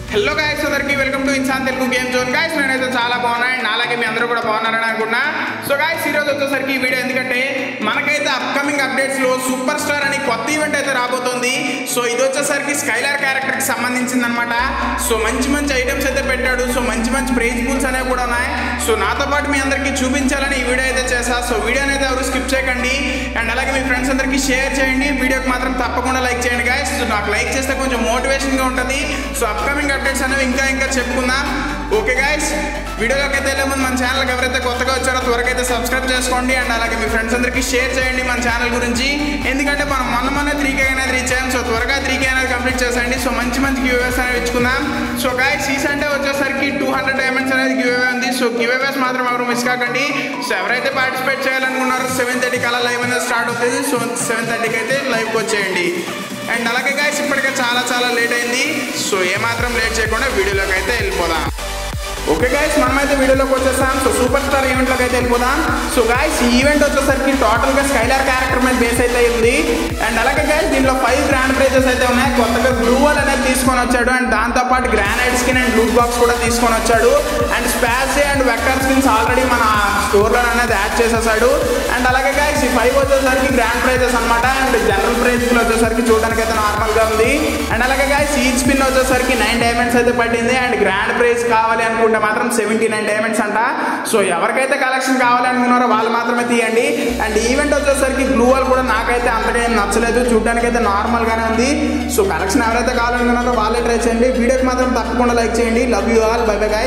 hello guys అందరికి welcome to Insaan Telugu game zone guys నేనైతే చాలా బాగున్నా అండ్ అలాగే మీ అందరూ కూడా బాగున్నారని అనుకున్నా సో గాయస్ ఈ రోజు వచ్చేసరికి ఈ వీడియో ఎందుకంటే మనకైతే అప్కమింగ్ అప్డేట్స్ లో సూపర్ స్టార్ అని కొత్త ఈవెంట్ అయితే రాబోతుంది సో ఇది వచ్చేసరికి స్కైలార్ క్యారెక్టర్ కి సంబంధించింది అనమాట సో మంచి మంచి ఐటమ్స్ అయితే పెట్టాడు సో మంచి మంచి ప్రైజ్ పూల్స్ అనేవి కూడా ఉన్నాయి సో నాతో పాటు మీ అందరికీ చూపించాలని ఈ వీడియో అయితే చేసా సో వీడియోని అయితే ఎవరు స్కిప్ చేయకండి అండ్ అలాగే మీ ఫ్రెండ్స్ అందరికీ షేర్ చేయండి వీడియోకి మాత్రం తప్పకుండా లైక్ చేయండి గాయస్ సో నాకు లైక్ చేస్తే కొంచెం మోటివేషన్గా ఉంటుంది సో అప్కమింగ్ అప్డేట్స్ అనేవి ఇంకా ఇంకా చెప్పుకుందాం ఓకే గాయస్ వీడియోలోకి అయితే వెళ్ళే ముందు మన ఛానల్కి ఎవరైతే కొత్తగా వచ్చారో త్వరగా అయితే సబ్స్క్రైబ్ చేసుకోండి అండ్ అలాగే మీ ఫ్రెండ్స్ అందరికీ షేర్ చేయండి మన ఛానల్ గురించి ఎందుకంటే మనం మొన్న మొన్న త్రీ కే అనేది రీచ్ అయ్యాం సో త్వరగా త్రీ కే అనేది కంప్లీట్ చేసేయండి సో మంచి మంచి గివేస్ అనేవి ఇచ్చుకుందాం సో గాయస్ ఈ సండే వచ్చేసరికి టూ హండ్రెడ్ డైమండ్స్ అనేది గివేవే ఉంది సో గివేవేస్ మాత్రం ఎవరు మిస్ కాకండి సో ఎవరైతే పార్టిసిపేట్ చేయాలనుకున్నారో సెవెన్ థర్టీకి అలా లైవ్ అనేది స్టార్ట్ అవుతుంది సో సెవెన్ థర్టీకి అయితే లైవ్కి వచ్చేయండి అండ్ అలాగే గాయస్ ఇప్పటికే చాలా చాలా లేట్ అయింది సో ఏమాత్రం లేట్ చేయకుండా వీడియోలోకి అయితే వెళ్ళిపోదాం ఓకే గైస్ మనమైతే వీడియోలోకి వచ్చేసాం సో సూపర్ స్టార్ ఈవెంట్లోకి అయితే వెళ్ళిపోదాం సో గైస్ ఈ ఈవెంట్ వచ్చేసరికి టోటల్గా స్కైలార్ క్యారెక్టర్ మీద బేస్ అయితే ఉంది అండ్ అలాగే గైస్ దీంట్లో ఫైవ్ గ్రాండ్ ప్రైజెస్ అయితే ఉన్నాయి కొత్తగా బ్లూ వాల్ అనేది తీసుకొని వచ్చాడు అండ్ దాంతోపాటు granite skin and loot box కూడా తీసుకొని వచ్చాడు అండ్ స్పాసే అండ్ వెక్టర్ స్కిన్స్ ఆల్రెడీ మన స్టోర్లో అనేది యాడ్ చేసేసాడు అండ్ అలాగే గైస్ ఈ ఫైవ్ వచ్చేసరికి గ్రాండ్ ప్రైజెస్ అనమాట అండ్ జనరల్ ప్రైజెస్లో వచ్చేసరికి చూడడానికి అయితే నార్మల్గా ఉంది అండ్ అలాగే గైస్ ఈ స్పిన్ వచ్చేసరికి నైన్ డైమండ్స్ అయితే పట్టింది అండ్ గ్రాండ్ ప్రైజ్ కావాలి అనుకుంటే మాత్రం సెవెంటీ నైన్ డైమండ్స్ అంట సో ఎవరికైతే కలెక్షన్ కావాలి అనుకున్నారో వాళ్ళు మాత్రమే తీయండి అండ్ ఈవెంట్ వచ్చేసరికి బ్లూ వాల్ కూడా నాకైతే అంతగా ఏం నచ్చలేదు చూడడానికి అయితే నార్మల్ గానే ఉంది సో కలెక్షన్ ఎవరైతే కావాలనుకున్నారో వాళ్ళే ట్రై చేయండి వీడియోకి మాత్రం తప్పకుండా లైక్ చేయండి love you all bye by